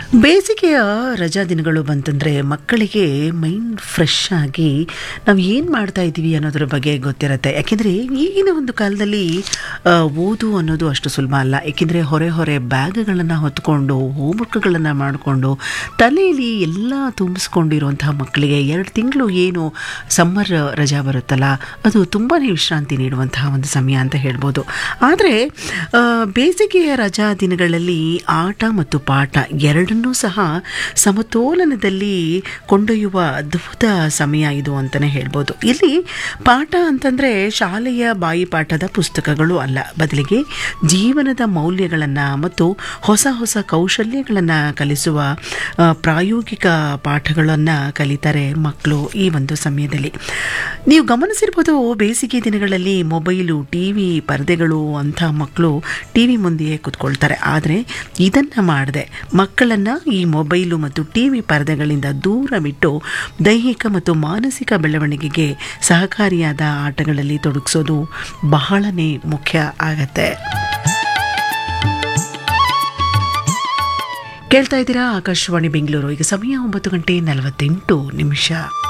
ಬೇಸಿಗೆಯ ರಜಾ ದಿನಗಳು ಬಂತಂದರೆ ಮಕ್ಕಳಿಗೆ ಮೈಂಡ್ ಫ್ರೆಶ್ ಆಗಿ ನಾವು ಏನು ಮಾಡ್ತಾ ಇದ್ದೀವಿ ಅನ್ನೋದ್ರ ಬಗ್ಗೆ ಗೊತ್ತಿರುತ್ತೆ ಯಾಕೆಂದರೆ ಈಗಿನ ಒಂದು ಕಾಲದಲ್ಲಿ ಆ, ಓದು ಅನ್ನೋದು ಅಷ್ಟು ಸುಲಭ ಅಲ್ಲ ಏಕೆಂದರೆ ಹೊರೆ ಹೊರೆ ಬ್ಯಾಗ್ಗಳನ್ನು ಹೊತ್ಕೊಂಡು ಹೋಮ್ವರ್ಕ್ಗಳನ್ನು ಮಾಡಿಕೊಂಡು ತಲೆಯಲ್ಲಿ ಎಲ್ಲ ತುಂಬಿಸ್ಕೊಂಡಿರುವಂತಹ ಮಕ್ಕಳಿಗೆ ಎರಡು ತಿಂಗಳು ಏನು ಸಮ್ಮರ್ ರಜಾ ಬರುತ್ತಲ್ಲ ಅದು ತುಂಬಾ ವಿಶ್ರಾಂತಿ ನೀಡುವಂತಹ ಒಂದು ಸಮಯ ಅಂತ ಹೇಳ್ಬೋದು ಆದರೆ ಆ, ಬೇಸಿಗೆಯ ರಜಾ ದಿನಗಳಲ್ಲಿ ಆಟ ಮತ್ತು ಪಾಠ ಎರಡನ್ನೂ ಸಹ ಸಮತೋಲನದಲ್ಲಿ ಕೊಂಡೊಯ್ಯುವ ಅದ್ಭುತ ಸಮಯ ಇದು ಅಂತಲೇ ಹೇಳ್ಬೋದು ಇಲ್ಲಿ ಪಾಠ ಅಂತಂದರೆ ಶಾಲೆಯ ಬಾಯಿ ಪಾಠದ ಪುಸ್ತಕಗಳು ಅಲ್ಲ ಬದಲಿಗೆ ಜೀವನದ ಮೌಲ್ಯಗಳನ್ನು ಮತ್ತು ಹೊಸ ಹೊಸ ಕೌಶಲ್ಯಗಳನ್ನು ಕಲಿಸುವ ಆ, ಪ್ರಾಯೋಗಿಕ ಪಾಠಗಳನ್ನು ಕಲಿತಾರೆ ಮಕ್ಕಳು ಈ ಒಂದು ಸಮಯದಲ್ಲಿ ನೀವು ಗಮನಿಸಿರ್ಬೋದು ಬೇಸಿಗೆ ದಿನಗಳಲ್ಲಿ ಮೊಬೈಲು ಟಿ ವಿ ಪರದೆಗಳು ಅಂಥ ಮಕ್ಕಳು ಟಿ ವಿ ಮುಂದೆಯೇ ಕೂತ್ಕೊಳ್ತಾರೆ ಆದರೆ ಇದನ್ನು ಮಾಡದೆ ಮಕ್ಕಳನ್ನು ಈ ಮೊಬೈಲು ಮತ್ತು ಟಿ ವಿ ಪರದೆಗಳಿಂದ ದೂರವಿಟ್ಟು ದೈಹಿಕ ಮತ್ತು ಮಾನಸಿಕ ಬೆಳವಣಿಗೆಗೆ ಸಹಕಾರಿಯಾದ ಆಟಗಳಲ್ಲಿ ತೊಡಗಿಸೋದು ಬಹಳನೇ ಮುಖ್ಯ ಆಗತ್ತೆ ಕೇಳ್ತಾ ಇದ್ದೀರಾ ಆಕಾಶವಾಣಿ ಬೆಂಗಳೂರು ಈಗ ಸಮಯ ಒಂಬತ್ತು ಗಂಟೆ ನಲವತ್ತೆಂಟು ನಿಮಿಷ